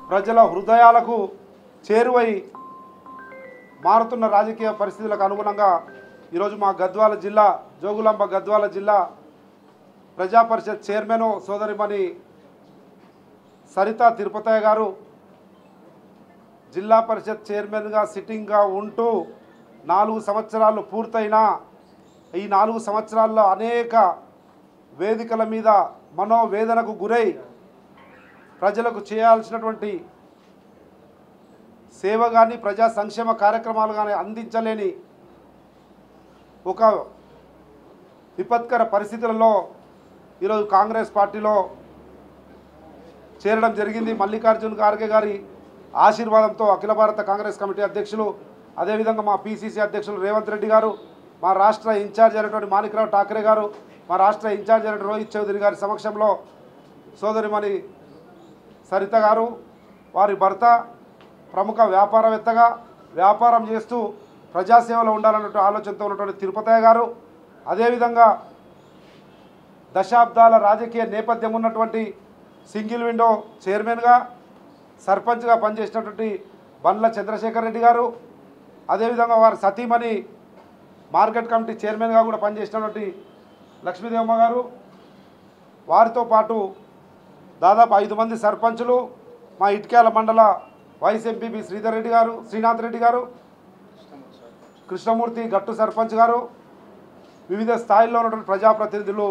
ప్రజల హృదయాలకు చేరువై మారుతున్న రాజకీయ పరిస్థితులకు అనుగుణంగా ఈరోజు మా గద్వాల జిల్లా జోగులాంబ గద్వాల జిల్లా ప్రజా పరిషత్ చైర్మన్ సోదరిమణి సరిత తిరుపతయ్య గారు జిల్లా పరిషత్ చైర్మన్గా సిట్టింగ్గా ఉంటూ నాలుగు సంవత్సరాలు పూర్తయినా ఈ నాలుగు సంవత్సరాల్లో అనేక వేదికల మీద మనోవేదనకు గురై ప్రజలకు చేయాల్సినటువంటి సేవ కానీ ప్రజా సంక్షేమ కార్యక్రమాలు కానీ అందించలేని ఒక విపత్కర పరిస్థితులలో ఈరోజు కాంగ్రెస్ పార్టీలో చేరడం జరిగింది మల్లికార్జున్ ఖార్గే గారి ఆశీర్వాదంతో అఖిల భారత కాంగ్రెస్ కమిటీ అధ్యక్షులు అదేవిధంగా మా పిసిసి అధ్యక్షులు రేవంత్ రెడ్డి గారు మా రాష్ట్ర ఇన్ఛార్జ్ అయినటువంటి మాణిక్రావు ఠాకరే గారు మా రాష్ట్ర ఇన్ఛార్జ్ అయినటువంటి రోహిత్ చౌదరి గారి సమక్షంలో సోదరిమణి సరిత గారు వారి భర్త ప్రముఖ వ్యాపారవేత్తగా వ్యాపారం చేస్తూ ప్రజాసేవలో ఉండాలన్నటువంటి ఆలోచనతో ఉన్నటువంటి తిరుపతయ్య గారు అదేవిధంగా దశాబ్దాల రాజకీయ నేపథ్యం ఉన్నటువంటి సింగిల్ విండో చైర్మన్గా సర్పంచ్గా పనిచేసినటువంటి బండ్ల చంద్రశేఖర్ రెడ్డి గారు అదేవిధంగా వారి సతీమణి మార్కెట్ కమిటీ చైర్మన్గా కూడా పనిచేసినటువంటి లక్ష్మీదేవమ్మ గారు వారితో పాటు దాదాపు ఐదు మంది సర్పంచులు మా ఇటుక్యాల మండల వైస్ ఎంపీపీ శ్రీధర్ రెడ్డి గారు శ్రీనాథ్ రెడ్డి గారు కృష్ణమూర్తి గట్టు సర్పంచ్ గారు వివిధ స్థాయిల్లో ఉన్నటువంటి ప్రజాప్రతినిధులు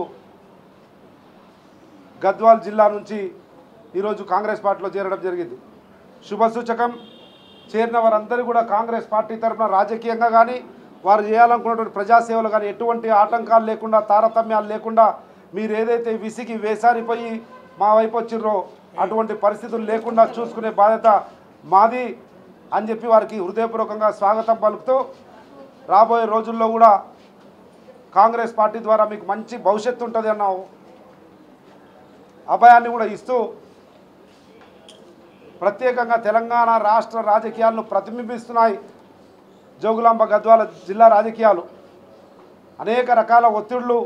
గద్వాల్ జిల్లా నుంచి ఈరోజు కాంగ్రెస్ పార్టీలో చేరడం జరిగింది శుభసూచకం చేరిన వారందరూ కూడా కాంగ్రెస్ పార్టీ తరఫున రాజకీయంగా కానీ వారు చేయాలనుకున్నటువంటి ప్రజాసేవలు కానీ ఎటువంటి ఆటంకాలు లేకుండా తారతమ్యాలు లేకుండా మీరు ఏదైతే విసిగి వేసారిపోయి మా వైపు వచ్చిర్రో అటువంటి పరిస్థితులు లేకుండా చూసుకునే బాధ్యత మాది అని చెప్పి వారికి హృదయపూర్వకంగా స్వాగతం పలుకుతూ రాబోయే రోజుల్లో కూడా కాంగ్రెస్ పార్టీ ద్వారా మీకు మంచి భవిష్యత్తు ఉంటుంది అన్న అభయాన్ని కూడా ఇస్తూ ప్రత్యేకంగా తెలంగాణ రాష్ట్ర రాజకీయాలను ప్రతిబింబిస్తున్నాయి జోగులాంబ గద్వాల జిల్లా రాజకీయాలు అనేక రకాల ఒత్తిళ్లు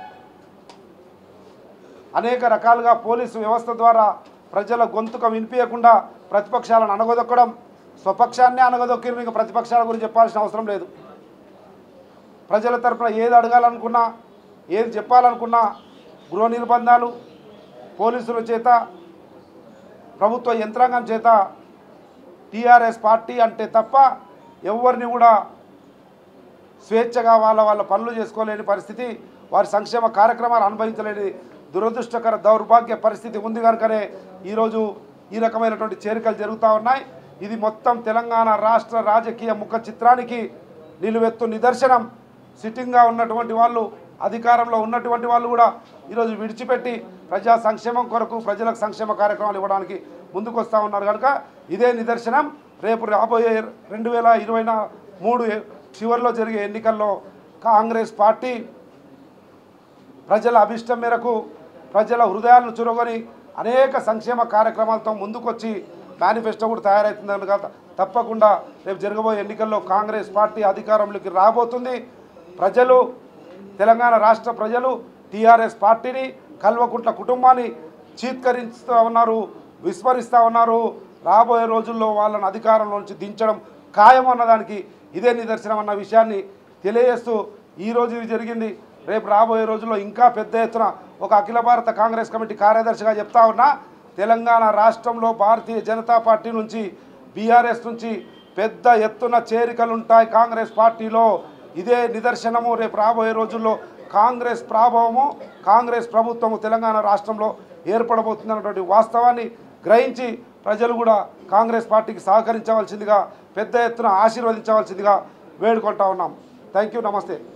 అనేక రకాలుగా పోలీసు వ్యవస్థ ద్వారా ప్రజల గొంతుక వినిపించకుండా ప్రతిపక్షాలను అణగదొక్కడం స్వపక్షాన్ని అణగదొక్కిన ఇంకా ప్రతిపక్షాల గురించి చెప్పాల్సిన అవసరం లేదు ప్రజల తరపున ఏది అడగాలనుకున్నా ఏది చెప్పాలనుకున్నా గృహ నిర్బంధాలు పోలీసుల చేత ప్రభుత్వ యంత్రాంగం చేత టీఆర్ఎస్ పార్టీ అంటే తప్ప ఎవరిని కూడా స్వేచ్ఛగా వాళ్ళ వాళ్ళ పనులు చేసుకోలేని పరిస్థితి వారి సంక్షేమ కార్యక్రమాలు అనుభవించలేని దురదృష్టకర దౌర్భాగ్య పరిస్థితి ఉంది కనుకనే ఈరోజు ఈ రకమైనటువంటి చేరికలు జరుగుతూ ఉన్నాయి ఇది మొత్తం తెలంగాణ రాష్ట్ర రాజకీయ ముఖ చిత్రానికి నిలువెత్తు నిదర్శనం సిట్టింగ్గా ఉన్నటువంటి వాళ్ళు అధికారంలో ఉన్నటువంటి వాళ్ళు కూడా ఈరోజు విడిచిపెట్టి ప్రజా సంక్షేమం కొరకు ప్రజలకు సంక్షేమ కార్యక్రమాలు ఇవ్వడానికి ముందుకు వస్తూ ఉన్నారు కనుక ఇదే నిదర్శనం రేపు రాబోయే రెండు వేల ఇరవై మూడు చివరిలో జరిగే ఎన్నికల్లో కాంగ్రెస్ పార్టీ ప్రజల అభిష్టం మేరకు ప్రజల హృదయాలను చురుగొని అనేక సంక్షేమ కార్యక్రమాలతో ముందుకొచ్చి మేనిఫెస్టో కూడా తయారవుతుంది కనుక తప్పకుండా రేపు జరగబోయే ఎన్నికల్లో కాంగ్రెస్ పార్టీ అధికారంలోకి రాబోతుంది ప్రజలు తెలంగాణ రాష్ట్ర ప్రజలు టీఆర్ఎస్ పార్టీని కల్వకుంట్ల కుటుంబాన్ని చీత్కరిస్తూ ఉన్నారు విస్మరిస్తూ ఉన్నారు రాబోయే రోజుల్లో వాళ్ళని అధికారంలో నుంచి దించడం ఖాయం అన్నదానికి ఇదే నిదర్శనం అన్న విషయాన్ని తెలియజేస్తూ ఈరోజు ఇది జరిగింది రేపు రాబోయే రోజుల్లో ఇంకా పెద్ద ఎత్తున ఒక అఖిల భారత కాంగ్రెస్ కమిటీ కార్యదర్శిగా చెప్తా ఉన్నా తెలంగాణ రాష్ట్రంలో భారతీయ జనతా పార్టీ నుంచి బీఆర్ఎస్ నుంచి పెద్ద ఎత్తున చేరికలు ఉంటాయి కాంగ్రెస్ పార్టీలో ఇదే నిదర్శనము రేపు రాబోయే రోజుల్లో కాంగ్రెస్ ప్రభావము కాంగ్రెస్ ప్రభుత్వము తెలంగాణ రాష్ట్రంలో ఏర్పడబోతుందన్నటువంటి వాస్తవాన్ని గ్రహించి ప్రజలు కూడా కాంగ్రెస్ పార్టీకి సహకరించవలసిందిగా పెద్ద ఎత్తున ఆశీర్వదించవలసిందిగా వేడుకుంటా ఉన్నాం థ్యాంక్ యూ నమస్తే